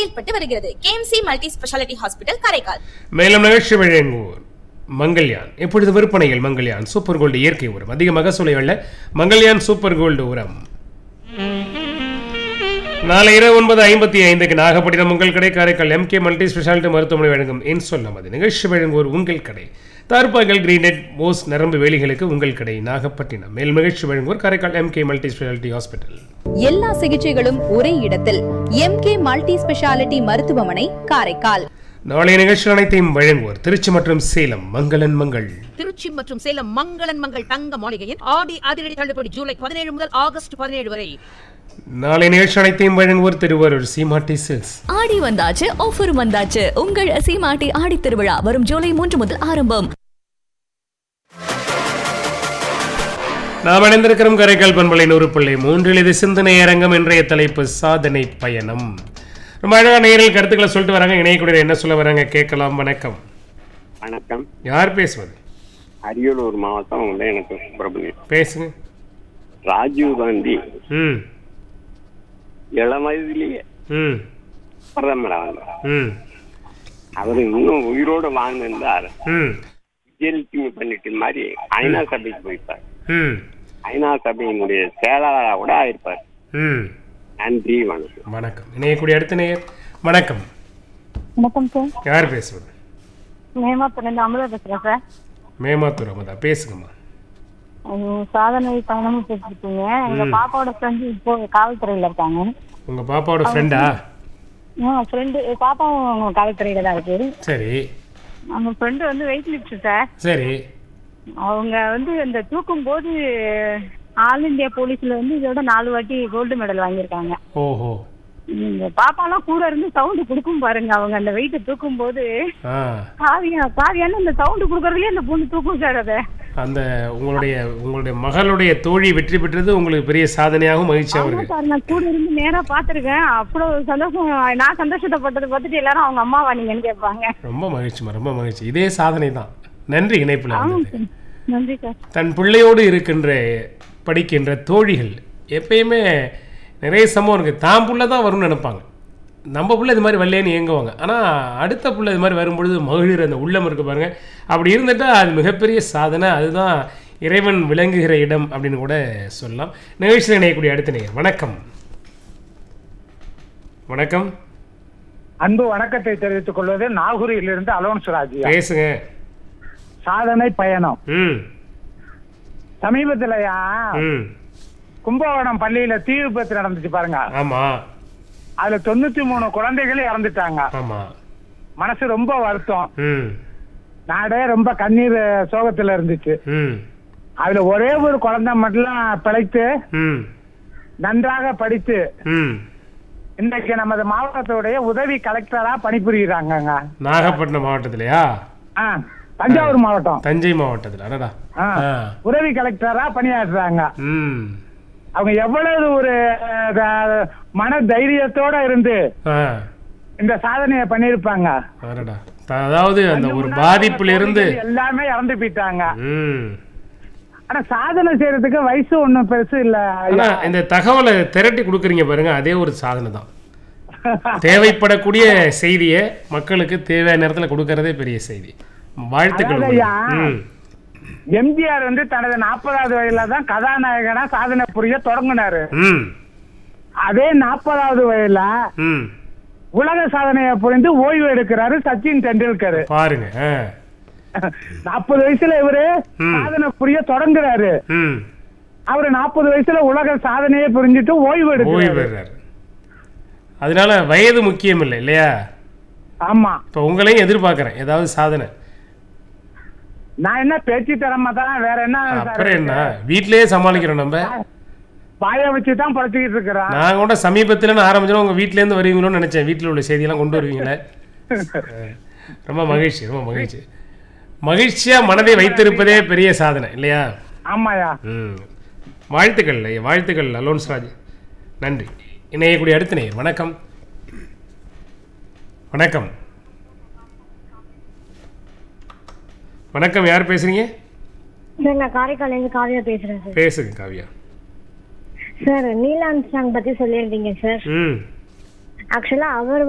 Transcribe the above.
செயல்பட்டு வருகிறது KMC multi speciality hospital Karaikal மேலும் நிகழ்ச்சி வழங்குவோர் மங்கள்யான் இப்பொழுது விற்பனையில் மங்கள்யான் சூப்பர் கோல்டு இயற்கை உரம் அதிக மகசூலை உள்ள மங்கள்யான் சூப்பர் கோல்டு உரம் நாளை இரவு ஒன்பது ஐம்பத்தி ஐந்துக்கு நாகப்பட்டினம் உங்கள் கடை காரைக்கால் எம்கே மல்டி ஸ்பெஷாலிட்டி மருத்துவமனை வழங்கும் என் சொல்ல நமது நிகழ்ச்சி வழங்குவோர் உங்கள் கடை தார்பாய்கள் கிரீனெட் போஸ் நரம்பு வேலிகளுக்கு உங்கள் கடை நாகப்பட்டினம் மேல் நிகழ்ச்சி வழங்குவோர் Karaikal MK multi speciality hospital எல்லா சிகிச்சைகளும் ஒரே இடத்தில் எம்கே மல்டி ஸ்பெஷாலிட்டி மருத்துவமனை காரைக்கால் நாளைய நிகழ்ச்சி அனைத்தையும் வழங்குவோர் திருச்சி மற்றும் சேலம் மங்களன் மங்கள் திருச்சி மற்றும் சேலம் மங்களன் மங்கள் தங்க மாளிகையின் ஆடி அதிரடி தள்ளுபடி ஜூலை பதினேழு முதல் ஆகஸ்ட் பதினேழு வரை நாளை நிகழ்ச்சி அனைத்தையும் வழங்குவோர் திருவாரூர் சீமாட்டி சில்ஸ் ஆடி வந்தாச்சு ஆஃபரும் வந்தாச்சு உங்கள் சீமாட்டி ஆடி திருவிழா வரும் ஜூலை மூன்று முதல் ஆரம்பம் நாம் இணைந்திருக்கிறோம் கரைக்கால் பண்பலை நூறு பிள்ளை மூன்றில் இது சிந்தனை அரங்கம் இன்றைய தலைப்பு சாதனை பயணம் ரொம்ப அழகா நேரில் கருத்துக்களை சொல்லிட்டு வராங்க இணையக்கூடிய என்ன சொல்ல வராங்க கேட்கலாம் வணக்கம் வணக்கம் யார் பேசுவது அரியலூர் மாவட்டம் வந்து எனக்கு சுப்பிரமணியம் பேசுங்க ராஜீவ் காந்தி ம் இளம் வயதிலேயே ம் பிரதமர் ஆனார் ம் அவர் இன்னும் உயிரோடு வாழ்ந்திருந்தார் ம் விஜயலட்சுமி பண்ணிட்டு மாதிரி ஐநா சபைக்கு போயிருப்பார் ம் ஐநா சபையினுடைய செயலாளராக கூட ஆயிருப்பார் ம் நன்றி வணக்கம் வணக்கம் இணையக்கூடிய அடுத்த நேயர் வணக்கம் வணக்கம் சார் யார் பேசுவது மேமாத்திலேருந்து அமுதா பேசுறேன் சார் மேமாத்தூர் அமதா பேசுங்கம்மா உம், சாதனை பயணமும் பேசிருக்கீங்க எங்க பாப்பாவோட ஃப்ரெண்டு இப்போ காவல்துறையில இருக்காங்க உங்கள் பாப்பாவோட ஃப்ரெண்டா ஃப்ரெண்டு பாப்பாவும் காவல்துறையில தான் இருக்கு சரி அவங்க ஃப்ரெண்டு வந்து வெயிட் லிஃப்ட் சார் சரி அவங்க வந்து இந்த தூக்கும் போது ஆல் இந்தியா போலீஸ்ல வந்து இதோட நாலு வாட்டி கோல்டு மெடல் வாங்கியிருக்காங்க ஓஹோ இந்த பாப்பாலாம் கூட இருந்து சவுண்ட் கொடுக்கும் பாருங்க அவங்க அந்த வெயிட்டை தூக்கும் போது ஆ காவியா காவியான்னு அந்த சவுண்ட் கொடுக்கறதுலயே அந்த பொண்ணு தூக்கும் சார் அதை அந்த உங்களுடைய உங்களுடைய மகளுடைய தோழி வெற்றி பெற்றது உங்களுக்கு பெரிய சாதனையாகவும் மகிழ்ச்சியாகவும் ஆமா இருக்கு சார் நான் கூட இருந்து நேரா பாத்திருக்கேன் அவ்வளவு சந்தோஷம் நான் சந்தோஷப்பட்டதை பார்த்துட்டு எல்லாரும் அவங்க அம்மாவா நீங்கன்னு கேட்பாங்க ரொம்ப மகிழ்ச்சிமா ரொம்ப மகிழ்ச்சி இதே சாதனை தான் நன்றி இணைப்பில் ஆமா வந்தது சார் நன்றி சார் தன் பிள்ளையோடு இருக்கின்ற படிக்கின்ற தோழிகள் எப்பயுமே நிறைய சம்பவம் இருக்குது தான் புள்ள தான் வரும்னு நினைப்பாங்க நம்ம புள்ள இது மாதிரி வரலேன்னு ஏங்குவாங்க ஆனால் அடுத்த புள்ள இது மாதிரி வரும்பொழுது மகிழ்கிற அந்த உள்ளம் இருக்கு பாருங்க அப்படி இருந்துட்டா அது மிகப்பெரிய சாதனை அதுதான் இறைவன் விளங்குகிற இடம் அப்படின்னு கூட சொல்லலாம் நிகழ்ச்சியில் இணையக்கூடிய அடுத்த நேயர் வணக்கம் வணக்கம் அன்பு வணக்கத்தை தெரிவித்துக் கொள்வது நாகூரிலிருந்து அலோன்ஸ் ராஜியா பேசுங்க சாதனை பயணம் ம் சமீபத்திலயா ம் கும்பகோணம் பள்ளியில தீ விபத்து நடந்துச்சு பாருங்க ஆமாம் அதுல தொண்ணூத்தி மூணு குழந்தைகள் இறந்துட்டாங்க ஆமாம் மனசு ரொம்ப வருத்தம் ம் நாடே ரொம்ப கண்ணீர் சோகத்துல இருந்துச்சு ம் அதுல ஒரே ஒரு குழந்தை மட்டும் பிழைத்து ம் நன்றாக படித்து ம் இன்றைக்கு நமது மாவட்டத்துடைய உதவி கலெக்டரா பணிபுரிகிறாங்க நாகப்பட்டினம் மாவட்டத்திலையா ஆ, தஞ்சாவூர் மாவட்டம் தஞ்சை மாவட்டத்தில் அடடா ஆ, ஆ. உதவி கலெக்டரா பணியாற்றுறாங்க ம் அவங்க எவ்வளவு ஒரு அஹ், மன தைரியத்தோட இருந்து ஆ இந்த சாதனையை பண்ணிருப்பாங்க அடடா த- அதாவது அந்த ஒரு பாதிப்புல இருந்து எல்லாமே இறந்து போயிட்டாங்க ம் ஆனா சாதனை செய்யறதுக்கு வயசு ஒண்ணும் பெருசு இல்ல ஆனா இந்த தகவலை திரட்டி கொடுக்குறீங்க பாருங்க அதே ஒரு சாதனை தான் தேவைப்படக்கூடிய செய்தியை மக்களுக்கு தேவையான நேரத்துல கொடுக்கறதே பெரிய செய்தி வாழ்த்துக்கள் அதாவது உங்களுக்கு. ஐயா, ம் எம்ஜிஆர் வந்து தனது நாற்பதாவது வயதுல தான் கதாநாயகனா சாதனை புரிய தொடங்கினாரு ம் அதே நாற்பதாவது வயதுல ம் உலக சாதனையை புரிந்து ஓய்வு எடுக்கிறாரு சச்சின் டெண்டுல்கர் பாருங்க ஆ. நாற்பது வயசுல இவரு ம். சாதனை புரிய தொடங்குறாரு ம் அவரு நாற்பது வயசுல உலக சாதனையை புரிஞ்சுட்டு ஓய்வு ஓய்வு எடுக்கிறாரு பெறாரு அதனால வயது முக்கியம் இல்லை இல்லையா ஆமா இப்போ உங்களையும் எதிர்பார்க்குறேன் ஏதாவது சாதனை நான் என்ன பேச்சு திறமை தான் வேற என்ன சார் அப்புறம் என்ன வீட்டிலேயே சமாளிக்கிறோம் நம்ம வாய வச்சு தான் படுத்திக்கிட்டு இருக்கிறான் நான் கூட சமீபத்தில் ஆரம்பிச்சோம் உங்கள் வீட்டிலேருந்து வருவீங்களோன்னு நினச்சேன் வீட்டில் உள்ள செய்தியெல்லாம் கொண்டு வருவீங்களே அஹ், ரொம்ப மகிழ்ச்சி ரொம்ப மகிழ்ச்சி மகிழ்ச்சியாக மனதை வைத்திருப்பதே பெரிய சாதனை இல்லையா ஆமாயா ம் வாழ்த்துக்கள் ஐயா, வாழ்த்துக்கள் அலோன்ஸ் ராஜ் நன்றி இணையக்கூடிய அடுத்த நேயர் வணக்கம் வணக்கம் வணக்கம் யார் பேசுறீங்க சார் நான் காரைக்காலேருந்து காவியா பேசுறேன் சார் பேசுங்க காவியா சார் நீலாம்ஸ்டாங் பத்தி சொல்லியிருந்தீங்க சார் ம் ஆக்சுவலா அவர்